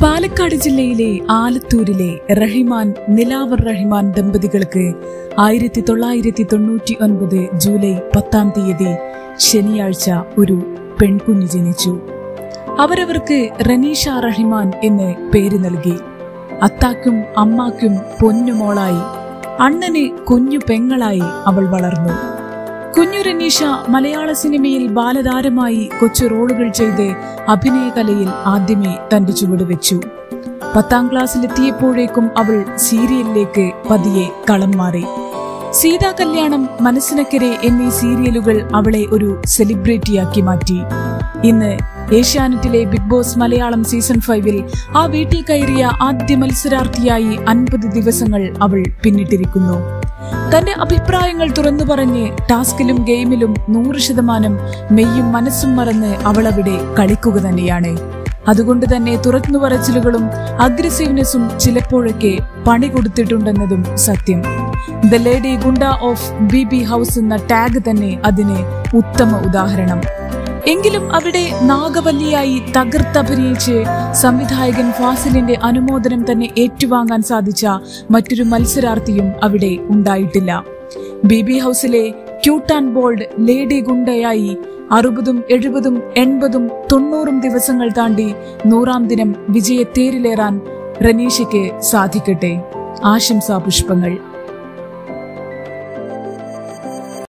പാലക്കാട് ജില്ലയിലെ ആലത്തൂരിലെ റഹിമാൻ നിലാവർ റഹിമാൻ ദമ്പതികൾക്ക് ആയിരത്തി തൊള്ളായിരത്തി തൊണ്ണൂറ്റി ഒൻപത് ജൂലൈ പത്താം തീയതി ശനിയാഴ്ച ഒരു പെൺകുഞ്ഞ് ജനിച്ചു അവരവർക്ക് റനീഷ റഹിമാൻ എന്ന് പേര് നൽകി അത്താക്കും അമ്മാക്കും പൊന്നുമോളായി അണ്ണന് കുഞ്ഞു പെങ്ങളായി അവൾ വളർന്നു കുഞ്ഞു റനീഷ മലയാള സിനിമയിൽ ബാലതാരമായി കൊച്ചു റോളുകൾ ചെയ്ത് അഭിനയകലയിൽ ആദ്യമേ തന്റെ ചുവട് വെച്ചു പത്താം ക്ലാസ്സിലെത്തിയപ്പോഴേക്കും അവൾ സീരിയലിലേക്ക് പതിയെ കളം മാറി സീതാ കല്യാണം മനസ്സിനക്കരെ എന്നീ സീരിയലുകൾ അവളെ ഒരു സെലിബ്രിറ്റിയാക്കി മാറ്റി ഇന്ന് ഏഷ്യാനെറ്റിലെ ബിഗ് ബോസ് മലയാളം സീസൺ ഫൈവിൽ ആ വീട്ടിൽ കയറിയ ആദ്യ മത്സരാർത്ഥിയായി അൻപത് ദിവസങ്ങൾ അവൾ പിന്നിട്ടിരിക്കുന്നു തന്റെ അഭിപ്രായങ്ങൾ തുറന്നു പറഞ്ഞ് ടാസ്കിലും ഗെയിമിലും നൂറ് ശതമാനം മെയ്യും മനസ്സും മറന്ന് അവൾ അവിടെ കളിക്കുക തന്നെയാണ് അതുകൊണ്ട് തന്നെ തുറന്നു പറച്ചിലുകളും അഗ്രസീവ്നെസ്സും ചിലപ്പോഴൊക്കെ പണി കൊടുത്തിട്ടുണ്ടെന്നതും സത്യം ദ ലേഡി ഗുണ്ട ഓഫ് ബി ബി ഹൗസ് എന്ന ടാഗ് തന്നെ അതിന് ഉത്തമ ഉദാഹരണം എങ്കിലും അവിടെ നാഗവല്ലിയായി തകർത്തഭിനയിച്ച് സംവിധായകൻ ഫാസിലിന്റെ അനുമോദനം തന്നെ ഏറ്റുവാങ്ങാൻ സാധിച്ച മറ്റൊരു മത്സരാർത്ഥിയും അവിടെ ഉണ്ടായിട്ടില്ല ബി ബി ഹൗസിലെ ക്യൂട്ട് ആൻഡ് ബോൾഡ് ലേഡി ഗുണ്ടയായി അറുപതും എഴുപതും എൺപതും തൊണ്ണൂറും ദിവസങ്ങൾ താണ്ടി നൂറാം ദിനം വിജയത്തേരിലേറാൻ റനീഷയ്ക്ക് സാധിക്കട്ടെ ആശംസാ പുഷ്പങ്ങൾ